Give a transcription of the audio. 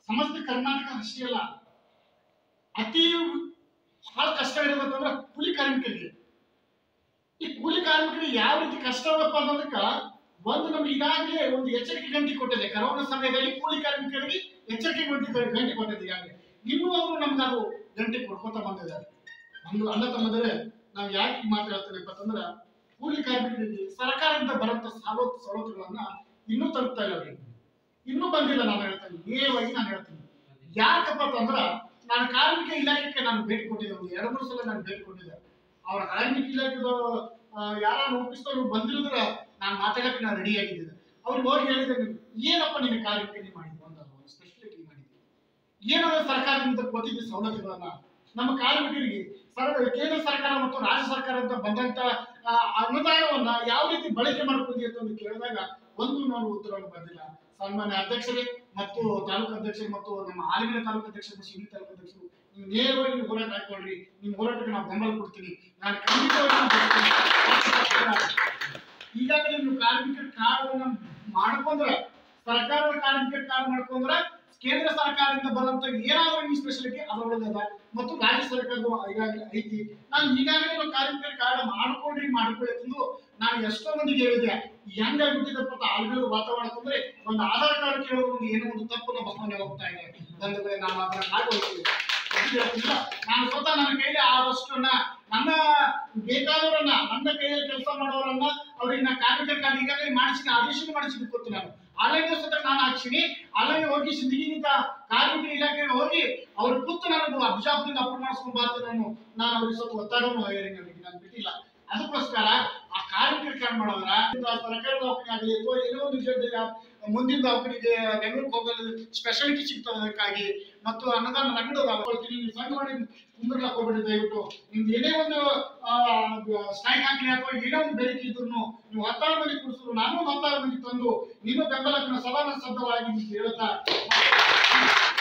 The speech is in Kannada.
ಸಮಸ್ತ ಕರ್ನಾಟಕ ಅಷ್ಟೇ ಅಲ್ಲ ಅತಿ ಬಹಳ ಕಷ್ಟ ಇರೋದಂತಂದ್ರೆ ಕೂಲಿ ಕಾರ್ಮಿಕರಿಗೆ ಈ ಕೂಲಿ ಕಾರ್ಮಿಕರಿಗೆ ಯಾವ ರೀತಿ ಕಷ್ಟ ಅದಪ್ಪ ಅನ್ನೋದಕ್ಕ ಒಂದು ನಮ್ಗೆ ಈಗಾಗಲೇ ಒಂದು ಎಚ್ಚರಿಕೆ ಗಂಟೆ ಕೊಟ್ಟಿದೆ ಕರೋನಾ ಸಮಯದಲ್ಲಿ ಕೂಲಿ ಕಾರ್ಮಿಕರಿಗೆ ಎಚ್ಚರಿಕೆ ಗಂಟೆ ಗಂಟೆ ಕೊಟ್ಟಿದೆ ಈಗಾಗಲೇ ಇನ್ನೂ ಅವರು ನಮ್ಗೆ ಅದು ಗಂಟೆ ಕೊಡ್ಕೊತ ಬಂದಿದ್ದಾರೆ ಒಂದು ಅಣ್ಣ ತಮ್ಮದರೆ ನಾವು ಯಾಕೆ ಈ ಮಾತು ಹೇಳ್ತೇವೆ ಅಂತಂದ್ರೆ ಕೂಲಿ ಕಾರ್ಮಿಕರಿಗೆ ಸರ್ಕಾರದಿಂದ ಬರುವಂತ ಸವಲತ್ತು ಸವಲತ್ತುಗಳನ್ನ ಇನ್ನೂ ತಲುಪ್ತಾ ಇಲ್ಲ ಅವರಿಗೆ ಇನ್ನೂ ಬಂದಿಲ್ಲ ನಾನು ಹೇಳ್ತೇನೆ ನೇರವಾಗಿ ನಾನು ಹೇಳ್ತೀನಿ ಯಾಕಪ್ಪ ಅಂತಂದ್ರ ನಾನು ಕಾರ್ಮಿಕ ಇಲಾಖೆಗೆ ನಾನು ಭೇಟಿ ಕೊಟ್ಟಿದ್ದೆ ಒಂದು ಎರಡು ಮೂರು ಸಲ ನಾನು ಭೇಟಿ ಕೊಟ್ಟಿದ್ದೆ ಅವರ ಕಾರ್ಮಿಕ ಇಲಾಖೆದ ಯಾರು ರೂಪಿಸಿದವರು ಬಂದಿರಿದ್ರೆ ನಾನು ಮಾತಾಡಕ್ಕೆ ನಾನು ರೆಡಿ ಆಗಿದ್ದೆ ಅವ್ರಿಗೆ ಹೋಗಿ ಹೇಳಿದೆ ಏನಪ್ಪ ನೀನು ಕಾರ್ಮಿಕ ಮಾಡಿದ್ದು ಅಂತ ಒಂದು ಸ್ಪೆಷಲಿಟಿ ಮಾಡಿದ್ದೆ ಏನಾದ್ರು ಸರ್ಕಾರದಿಂದ ಕೊಟ್ಟಿದ್ದ ಸವಲತ್ತುಗಳನ್ನ ನಮ್ಮ ಕಾರ್ಮಿಕರಿಗೆ ಸರ್ ಕೇಂದ್ರ ಸರ್ಕಾರ ಮತ್ತು ರಾಜ್ಯ ಸರ್ಕಾರದಿಂದ ಬಂದಂತ ಆ, ಅನುದಾನವನ್ನ ಯಾವ ರೀತಿ ಬಳಕೆ ಮಾಡ್ಕೊಂಡಿ ಅಂತ ಒಂದು ಕೇಳಿದಾಗ ಒಂದು ನಾವು ಉತ್ತರವನ್ನು ಬಂದಿಲ್ಲ ಸನ್ಮಾನ್ಯ ಅಧ್ಯಕ್ಷರೇ ಮತ್ತು ತಾಲೂಕು ಅಧ್ಯಕ್ಷರು ಮತ್ತು ನಮ್ಮ ಆಲಮಿನ ತಾಲೂಕು ಅಧ್ಯಕ್ಷರು ಮತ್ತು ಶಿವನಿ ತಾಲೂಕು ಅಧ್ಯಕ್ಷರು ನೀವು ನೇರವಾಗಿ ನೀವು ಹೋರಾಟ ಹಾಕೊಳ್ರಿ ನಿಮ್ಮ ಹೋರಾಟಕ್ಕೆ ನಾವು ಬೆಂಬಲ ಕೊಡ್ತೀನಿ ನಾನು ಖಂಡಿತವಾಗಿ ನಿಮ್ಗೆ ಕೊಡ್ತೀನಿ. ಈಗಾಗಲೇ ನೀವು ಕಾರ್ಮಿಕರ ಕಾರ್ಡ್ ಮಾಡ್ಕೊಂಡ್ರೆ ಸರ್ಕಾರದ ಕಾರ್ಮಿಕರ ಕಾರ್ಡ್ ಮಾಡ್ಕೊಂಡ್ರೆ ಕೇಂದ್ರ ಸರ್ಕಾರದಿಂದ ಬರುವಂತ ಏನಾದ್ರು ಈ ಸ್ಪೆಷಾಲಿಟಿ ಅದರೊಳಗದ ಮತ್ತು ರಾಜ್ಯ ಸರ್ಕಾರದ ಈಗಾಗಲೇ ಐತಿ ನಾನು ಈಗಾಗಲೇ ನಾವು ಕಾರ್ಮಿಕರ ಕಾರ್ಡ್ ಮಾಡ್ಕೊಂಡ್ರಿ ಮಾಡ್ಕೊಳ್ಳಿ ಅಂತಂದು ನಾನು ಎಷ್ಟೋ ಮಂದಿಗೆ ಹೇಳಿದೆ ಹೆಂಗಾಗ್ಬಿಟ್ಟಿದಪ್ಪ ಅಂತ ಆಲ್ಮೇಲೆ ವಾತಾವರಣ ಅಂದ್ರೆ ಒಂದು ಆಧಾರ್ ಕಾರ್ಡ್ ಕೇಳೋದು ಒಂದು ಏನೋ ಒಂದು ತಪ್ಪು ಭಾವನೆ ಹೋಗ್ತಾ ಇದೆ ಬಂಧುಗಳೇ ನಾನು ಅದನ್ನ ಆಗೋಯ್ತು ನಾನು ಸ್ವತಃ ನನ್ನ ಕೈಲಿ ಆದಷ್ಟನ್ನ ನನ್ನ ಬೇಕಾದವರನ್ನ ನನ್ನ ಕೈಯಲ್ಲಿ ಕೆಲಸ ಮಾಡೋರನ್ನ ಅವ್ರಿಗೆ ನಾ ಕಾರ್ಮಿಕರ ಕಾರ್ಡ್ ಈಗಾಗಲೇ ಮಾಡಿಸಿ ಆದೇಶ ಮಾಡಿಸಿ ಗೊತ್ತು ನಾನು ಆನ್ಲೈನ್ ಸ್ವತಃ ನಾನು ಹಾಕ್ಸಿನಿ ಆನ್ಲೈನ್ ಹೋಗಿ ಸಿಂದಗಿಗಿಂತ ಕಾರ್ಮಿಕ ಇಲಾಖೆಗೆ ಹೋಗಿ ಅವ್ರ ಕೂತು ನಾನು ಅಬ್ಜಾಬ್ದಿಂದ ಅಪ್ರೂವ್ ಮಾಡಿಸ್ಕೊಂಡು ಬರ್ತೇನೆ ನಾನು ನಾನು ಅವ್ರಿಗೆ ಸ್ವಲ್ಪ ಒತ್ತಡವನ್ನು ಹೇಳಿ ನನಗೆ ನಾನು ಬಿಟ್ಟಿಲ್ಲ ಅದಕ್ಕೋಸ್ಕರ ಆ ಕಾರ್ಮಿಕರ ಕಾರ್ಡ್ ಮಾಡೋದ್ರ ಸರ್ಕಾರಿ ದವಾಖಾನೆ ಆಗಲಿ ಅಥವಾ ಏನೋ ಒಂದು ವಿಷಯದಲ್ಲಿ ಆ ಮುಂದಿನ ದವಾಖಾನೆಗೆ ಬೆಂಗಳೂರಿಗೆ ಹೋಗಲು ಸ್ಪೆಷಾಲಿಟಿ ಸಿಗ್ತದೆ ಅದಕ್ಕಾಗಿ ಮತ್ತು ಅನ್ನದಾನ ನಗಡು ಕೊಡ್ತೀನಿ ನೀವು ಸಣ್ಣ ಮಾಡಿ ಕುಂದ್ರಲಕ್ಕೆ ಹೋಗ್ಬಿಡಿ ದಯವಿಟ್ಟು ನಿಮ್ದು ಏನೇ ಒಂದು ಸ್ಟ್ರೈಕ್ ಹಾಕಲಿ ಅಥವಾ ಏನೋ ಒಂದು ಬೇಡಿಕೆ ಇದ್ರು ನೀವು ಹತ್ತಾರು ಮಂದಿ ಕುಡಿಸಿದ್ರು ನಾನು ಒಂದು ಹತ್ತಾರು ಮಂದಿ ತಂದು ನಿಮ್ಮ ಬೆಂಬಲಕ್ಕೆ ಸದಾ ಸದ್ದವಾಗಿ ಹೇಳ್ತಾ